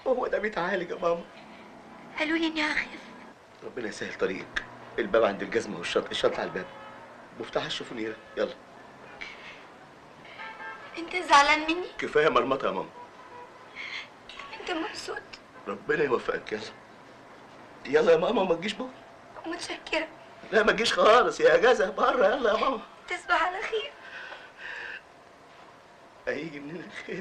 هو ده بيتعالج يا ماما قالوا لي اني هخف ربنا يسهل طريقك الباب عند الجزمه والشنطه الشنطه على الباب مفتاح الشوفونيره يلا انت زعلان مني كفايه مرمطه يا ماما انت مبسوط ربنا يوفقك يلا يلا يا ماما ما تجيش بكره متشكرة لا ما تجيش خالص يا اجازه بره يلا يا ماما تصبح على خير هيجي منين الخير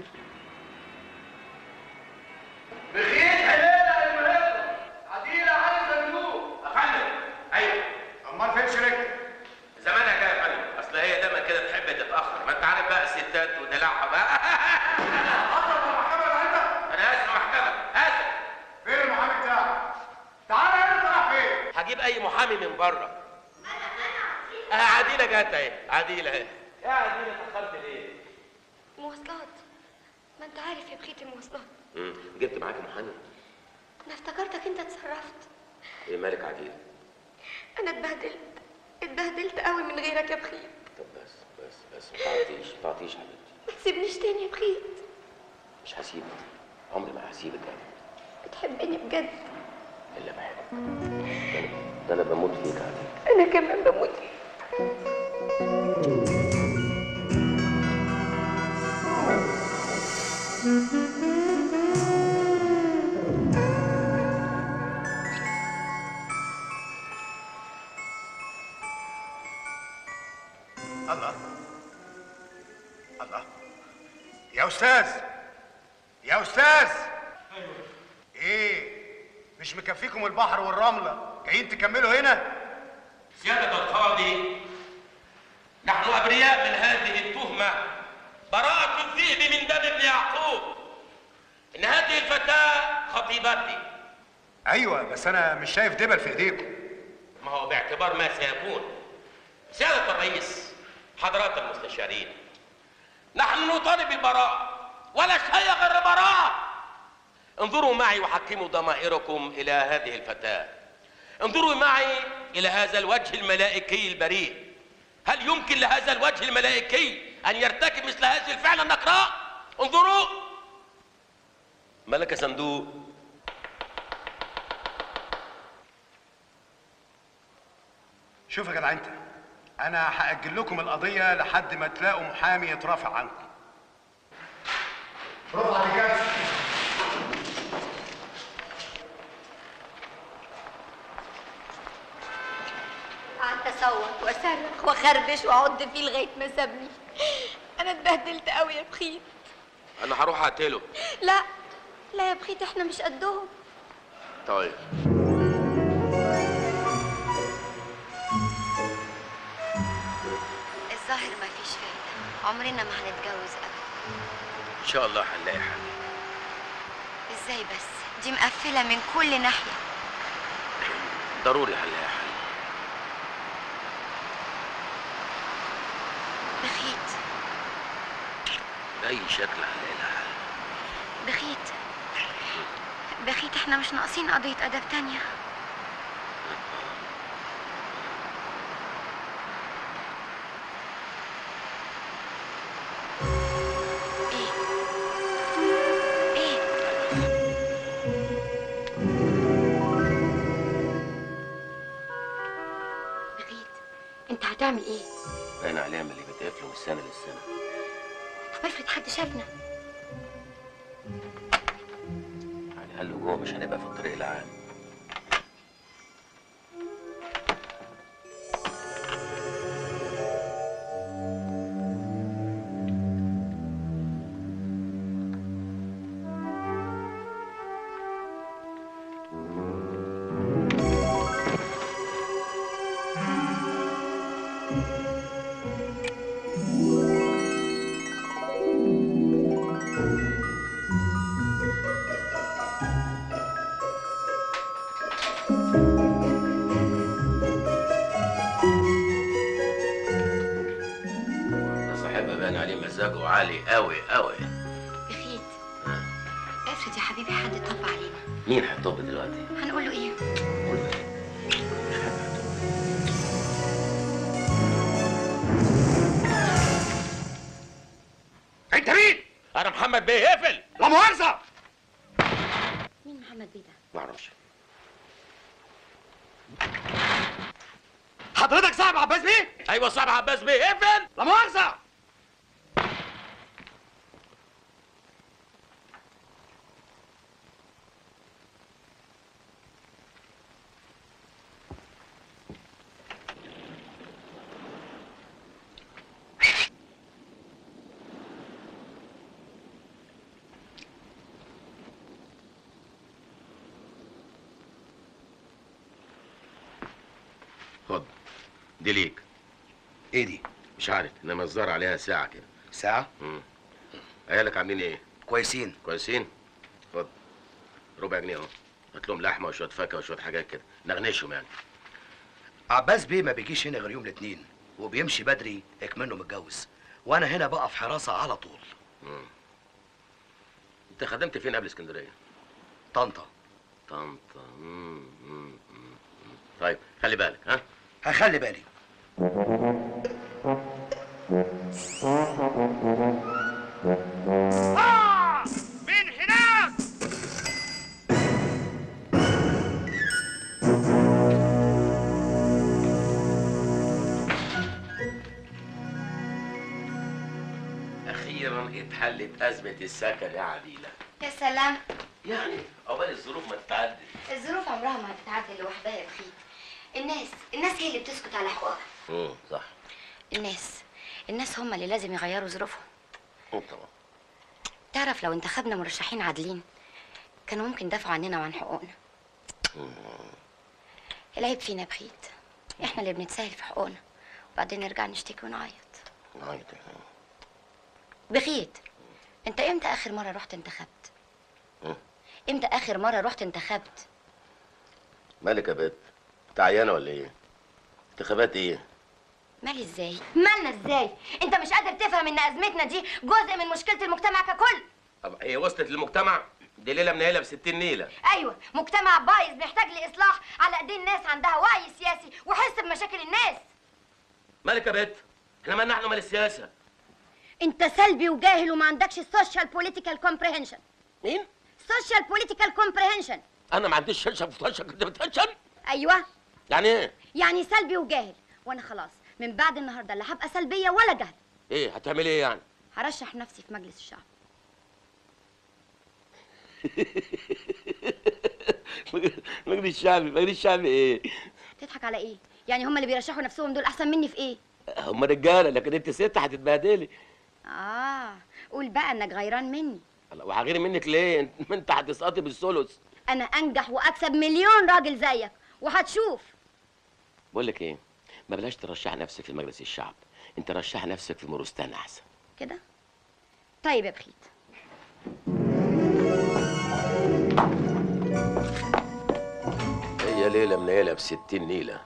بخيت حليلة المهم عديلة عايزة منوب يا فندم ايوه امال فين شركتك؟ زمانها كده يا فندم اصل هي دايما كده تحب تتاخر ما انت عارف بقى الستات ودلعها بقى حصل في المحكمة ده انت؟ انا اسف يا محكمه اسف فين المحامي بتاعك؟ تعالى هنا انت رايح فين؟ هجيب اي محامي من بره اه عديله جت اهي عديله اهي يا عديله اتاخرت ليه؟ مواصلات ما انت عارف يا بخيت المواصلات امم جبت معاك محامي انا افتكرتك انت اتصرفت ايه مالك عديله؟ انا اتبهدلت اتبهدلت قوي من غيرك يا بخيت طب بس بس بس ما تعطيش ما تعطيش حبيبتي ما تسيبنيش تاني يا بخيت مش هسيبك عمري ما هسيبك ابدا بتحبني بجد الا بحبك ده أنا- ده انا بموت فيك يا عديله انا كمان بموت فيك. الله الله يا استاذ يا استاذ ايه مش مكفيكم البحر والرمله جايين تكملوا هنا سيادة القاضي نحن أبرياء من هذه التهمة براءة الذئب من دم ابن يعقوب إن هذه الفتاة خطيبتي ايوه بس انا مش شايف دبل في ايديكم ما هو باعتبار ما سيكون سيادة الرئيس حضرات المستشارين نحن نطالب بالبراءة ولا شيء غير براءة انظروا معي وحكموا ضمائركم إلى هذه الفتاة انظروا معي إلى هذا الوجه الملائكي البريء هل يمكن لهذا الوجه الملائكي أن يرتكب مثل هذه الفعل النكراء انظروا ملك صندوق شوف يا جدع انت انا هاجل لكم القضيه لحد ما تلاقوا محامي يترافع عنكم رفع الكاس قعدت اصوت واصرخ واخربش واعض فيه لغايه ما سابني انا اتبهدلت قوي يا بخيت أنا هروح أقتله لا لا يا بخيت احنا مش قدهم طيب الظاهر ما فيش فايده عمرنا ما هنتجوز ابدا إن شاء الله هنلاقي حل ازاي بس دي مقفله من كل ناحيه ضروري هنلاقي حل بخيت بأي شكل هنلاقي لها حل بخيت بخيت احنا مش ناقصين قضيه ادب تانية ايه ايه بخيت انت هتعمل ايه باين عليها من اللي بتقفله من السنة للسنة طب افرض حد شافنا يعني قال له جوه مش هنبقى في الطريق العام ده صاحبها باين عليه مزاجه عالي قوي قوي بخيت افرض يا حبيبي حد طب علينا مين هيطب دلوقتي؟ هنقول له ايه قول له إيه؟ مش حد هيطب. انت مين؟ انا محمد بيه اقفل لا مؤاخذه محمد بيه ده ما اعرفش حضرتك صاحب عباس بيه ايوه صاحب عباس بيه اقفل لا مؤاخذه خد دي ليك ايه دي مش عارف انما الزار عليها ساعه كده ساعه امم عيالك عاملين ايه كويسين كويسين خد ربع جنيه اهو هات لهم لحمه وشويه فاكهه وشويه حاجات كده نغنشهم يعني عباس بيه ما بيجيش هنا غير يوم الاثنين وبيمشي بدري اكمنه متجوز وانا هنا بقى في حراسه على طول انت خدمت فين قبل اسكندريه طنطا طنطا مم، مم، مم، مم. طيب خلي بالك ها هخلي بالي من هناك اخيرا اتحلت ازمه السكن يا عديله يا سلام يعني عقبال الظروف ما تتعدل الظروف عمرها ما هتتعدل لوحدها يا بخيت الناس الناس هي اللي بتسكت على حقوقها امم صح الناس الناس هم اللي لازم يغيروا ظروفهم مم، طبعا تعرف لو انتخبنا مرشحين عادلين كانوا ممكن يدافعوا عننا وعن حقوقنا العيب فينا يا بخيت احنا اللي بنتساهل في حقوقنا وبعدين نرجع نشتكي ونعيط عادي. بخيت انت امتى اخر مره رحت انتخبت مم. امتى اخر مره رحت انتخبت مالك يا بنت انت عيانه ولا ايه انتخابات ايه مالي ازاي مالنا ازاي انت مش قادر تفهم ان ازمتنا دي جزء من مشكله المجتمع ككل طب هي وصلت للمجتمع دي ليله منيله ب 60 نيله ايوه مجتمع بايظ بيحتاج لاصلاح على ايدين ناس عندها وعي سياسي وحس بمشاكل الناس مالك يا بنت احنا مالنا احنا مال السياسه انت سلبي وجاهل وما عندكش السوشيال بوليتيكال كومبريهنشن مين سوشيال بوليتيكال كومبريهنشن انا ما عنديش شنشن في شنشن كنت بتنشن ايوه يعني ايه يعني سلبي وجاهل وانا خلاص من بعد النهارده لا هبقى سلبيه ولا جهل ايه هتعملي ايه يعني هرشح نفسي في مجلس الشعب مجلس الشعبي مجلس الشعبي ايه تضحك على ايه يعني هم اللي بيرشحوا نفسهم دول احسن مني في ايه هم رجاله لكن انت ست هتتبهدلي اه قول بقى انك غيران مني الله، وهغير منك ليه انت ما انت هتسقطي بالثلث انا انجح واكسب مليون راجل زيك وهتشوف بقول لك ايه ما بلاش ترشح نفسك في مجلس الشعب انت رشح نفسك في مورستان احسن كده طيب يا بخيت هي ليله منيله ب 60 نيله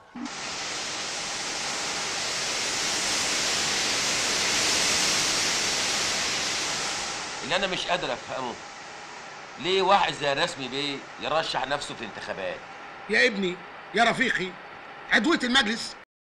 اللي انا مش قادر افهمه ليه واحد زي رسمي بيه يرشح نفسه في الانتخابات يا ابني يا رفيقي عضوية المجلس